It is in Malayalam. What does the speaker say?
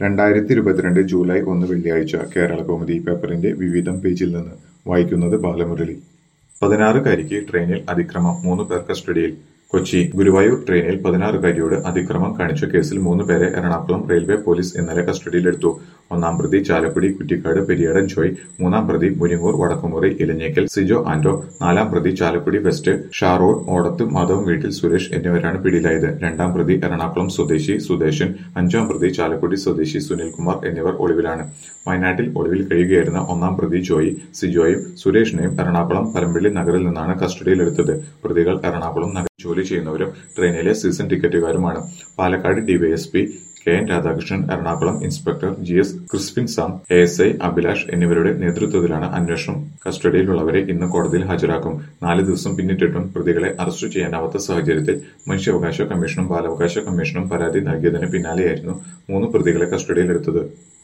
രണ്ടായിരത്തി ഇരുപത്തിരണ്ട് ജൂലൈ ഒന്ന് വെള്ളിയാഴ്ച കേരളകൗമുദി പേപ്പറിന്റെ വിവിധം പേജിൽ നിന്ന് വായിക്കുന്നത് ബാലമുരളി പതിനാറുകാരിക്ക് ട്രെയിനിൽ അതിക്രമം മൂന്ന് പേർ കസ്റ്റഡിയിൽ കൊച്ചി ഗുരുവായൂർ ട്രെയിനിൽ പതിനാറുകാരിയോട് അതിക്രമം കാണിച്ച കേസിൽ മൂന്ന് പേരെ എറണാകുളം റെയിൽവേ പോലീസ് ഇന്നലെ കസ്റ്റഡിയിലെടുത്തു ഒന്നാം പ്രതി ചാലക്കുടി കുറ്റിക്കാട് പെരിയാടൻ ജോയ് മൂന്നാം പ്രതി മുരിങ്ങൂർ വടക്കുമുറി ഇലഞ്ഞേക്കൽ സിജോ ആന്റോ നാലാം പ്രതി ചാലക്കുടി വെസ്റ്റ് ഷാറോഡ് ഓടത്ത് മാധവം വീട്ടിൽ സുരേഷ് എന്നിവരാണ് പിടിയിലായത് രണ്ടാം പ്രതി എറണാകുളം സ്വദേശി സുദേശൻ അഞ്ചാം പ്രതി ചാലക്കുടി സ്വദേശി സുനിൽകുമാർ എന്നിവർ ഒളിവിലാണ് വയനാട്ടിൽ ഒളിവിൽ കഴിയുകയായിരുന്ന ഒന്നാം പ്രതി ജോയി സിജോയും സുരേഷിനെയും എറണാകുളം പരമ്പള്ളി നഗറിൽ നിന്നാണ് കസ്റ്റഡിയിലെടുത്തത് പ്രതികൾ എറണാകുളം നഗരം ജോലി ചെയ്യുന്നവരും ട്രെയിനിലെ സീസൺ ടിക്കറ്റുകാരുമാണ് Palakkad DYSP K N Radhakrishnan Ernakulam inspector G S Crispin Sam A S I Abhilash എന്നിവരുടെ നേതൃത്വത്തിലാണ് അന്വേഷണം കസ്റ്റഡിയിലുള്ളവരെ ഇന്ന് കോടതിയിൽ ഹാജരാക്കും നാല് ദിവസം പിന്നിട്ടിട്ടും പ്രതികളെ അറസ്റ്റ് ചെയ്യാനാവാത്ത സാഹചര്യത്തിൽ മനുഷ്യാവകാശ കമ്മീഷനും ബാലാവകാശ കമ്മീഷനും പരാതി നൽകിയതിന് പിന്നാലെയായിരുന്നു മൂന്ന് പ്രതികളെ കസ്റ്റഡിയിലെടുത്തത്